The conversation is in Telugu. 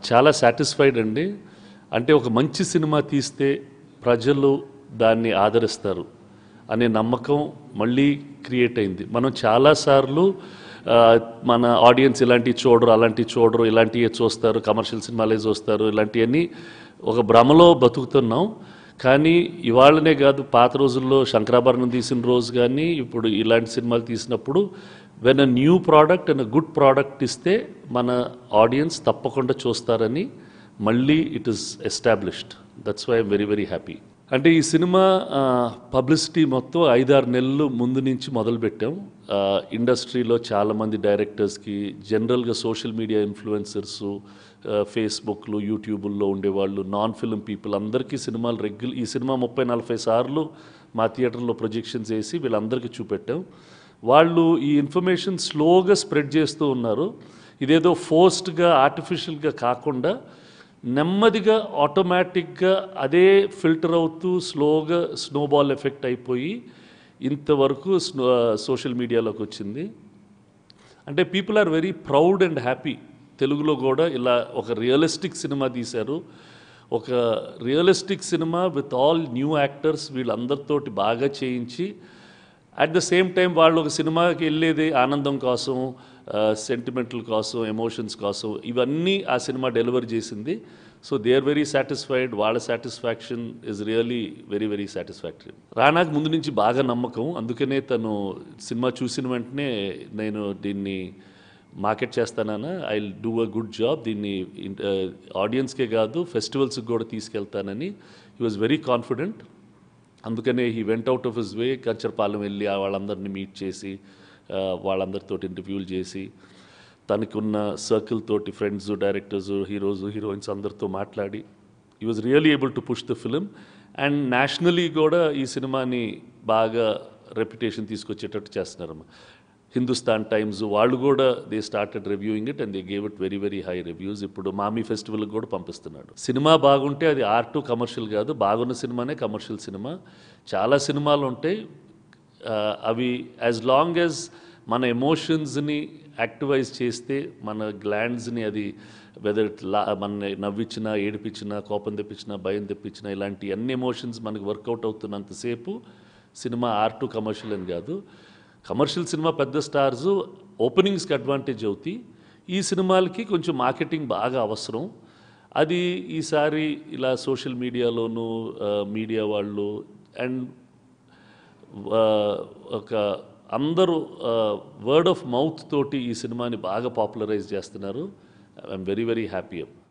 చాలా సాటిస్ఫైడ్ అండి అంటే ఒక మంచి సినిమా తీస్తే ప్రజలు దాన్ని ఆదరిస్తారు అనే నమ్మకం మళ్ళీ క్రియేట్ అయింది మనం చాలాసార్లు ఆ, మన ఆడియన్స్ ఇలాంటివి చూడరు అలాంటివి చూడరు ఇలాంటివి చూస్తారు కమర్షియల్ సినిమాలే చూస్తారు ఇలాంటివన్నీ ఒక భ్రమలో బతుకుతున్నాం కానీ ఇవాళనే కాదు పాత రోజుల్లో శంకరాభరణం తీసిన రోజు కానీ ఇప్పుడు ఇలాంటి సినిమాలు తీసినప్పుడు when a new product and a good product ఇస్తే మన ఆడియన్స్ తప్పకుండా చూస్తారని మళ్ళీ it is established that's why I'm very very happy అంటే ఈ సినిమా పబ్లిసిటీ మొత్తం ఐదారు నెలలు ముందు నుంచి మొదలుపెట్టాం ఆ, ఇండస్ట్రీలో చాలామంది డైరెక్టర్స్కి జనరల్గా సోషల్ మీడియా ఇన్ఫ్లుయెన్సర్స్ ఫేస్బుక్లు యూట్యూబుల్లో ఉండేవాళ్ళు నాన్ ఫిల్మ్ పీపుల్ అందరికీ సినిమాలు రెగ్యులర్ ఈ సినిమా ముప్పై నలభై సార్లు మా థియేటర్లో ప్రొజెక్షన్స్ వేసి వీళ్ళందరికీ చూపెట్టాం వాళ్ళు ఈ ఇన్ఫర్మేషన్ స్లోగా స్ప్రెడ్ చేస్తూ ఉన్నారు ఇదేదో ఫోర్స్డ్గా ఆర్టిఫిషియల్గా కాకుండా నెమ్మదిగా ఆటోమేటిక్గా అదే ఫిల్టర్ అవుతూ స్లోగా స్నోబాల్ ఎఫెక్ట్ అయిపోయి ఇంతవరకు స్నో సోషల్ మీడియాలోకి వచ్చింది అంటే people are very proud and happy తెలుగులో కూడా ఇలా ఒక రియలిస్టిక్ సినిమా తీశారు ఒక realistic cinema with all new actors వీళ్ళందరితోటి బాగా చేయించి అట్ ద సేమ్ టైం వాళ్ళు ఒక సినిమాకి వెళ్ళేది ఆనందం కోసం సెంటిమెంటల్ కోసం ఎమోషన్స్ కోసం ఇవన్నీ ఆ సినిమా డెలివర్ చేసింది so they are very satisfied వాళ్ళ satisfaction is really very very satisfactory రానాకు ముందు నుంచి బాగా నమ్మకం అందుకనే తను సినిమా చూసిన వెంటనే నేను దీన్ని మార్కెట్ చేస్తానన్నా I do a good job దీన్ని ఆడియన్స్కే కాదు ఫెస్టివల్స్కి కూడా తీసుకెళ్తానని హీ వాజ్ వెరీ కాన్ఫిడెంట్ అందుకనే he went out of his way Kancharapalem వెళ్ళి ఆ వాళ్ళందరినీ మీట్ చేసి ఆ, వాళ్ళందరితో ఇంటర్వ్యూలు చేసి తనకున్న సర్కిల్ తోటి ఫ్రెండ్స్ డైరెక్టర్స్ హీరోస్ హీరోయిన్స్ అందరితో మాట్లాడి ఈ was really able to push the film and nationally కూడా ఈ సినిమాని బాగా రెప్యుటేషన్ తీసుకొచ్చేటట్టు చేస్తున్నారమ్మా హిందుస్థాన్ టైమ్స్ వాళ్ళు కూడా they started reviewing it and they gave it very very high reviews ఇప్పుడు మామీ ఫెస్టివల్కి కూడా పంపిస్తున్నాడు సినిమా బాగుంటే అది ఆర్ట్ కమర్షియల్ కాదు బాగున్న సినిమానే కమర్షియల్ సినిమా చాలా సినిమాలు ఉంటాయి ఆ, అవి యాజ్ లాంగ్ యాజ్ మన ఎమోషన్స్ని యాక్టివైజ్ చేస్తే మన గ్లాండ్స్ని అది వెదర్ లా మన నవ్వించినా ఏడిపించినా కోపం తెప్పించినా భయం తెప్పించినా ఇలాంటి అన్ని ఎమోషన్స్ మనకి వర్కౌట్ అవుతున్నంతసేపు సినిమా ఆర్ట్ కమర్షియల్ అని కాదు కమర్షియల్ సినిమా పెద్ద స్టార్స్ ఓపెనింగ్స్కి అడ్వాంటేజ్ అవుతాయి ఈ సినిమాలకి కొంచెం మార్కెటింగ్ బాగా అవసరం అది ఈసారి ఇలా సోషల్ మీడియాలోను మీడియా వాళ్ళు అండ్ ఒక అందరూ వర్డ్ ఆఫ్ మౌత్ తోటి ఈ సినిమాని బాగా పాపులరైజ్ చేస్తున్నారు ఐఎమ్ వెరీ వెరీ హ్యాపీ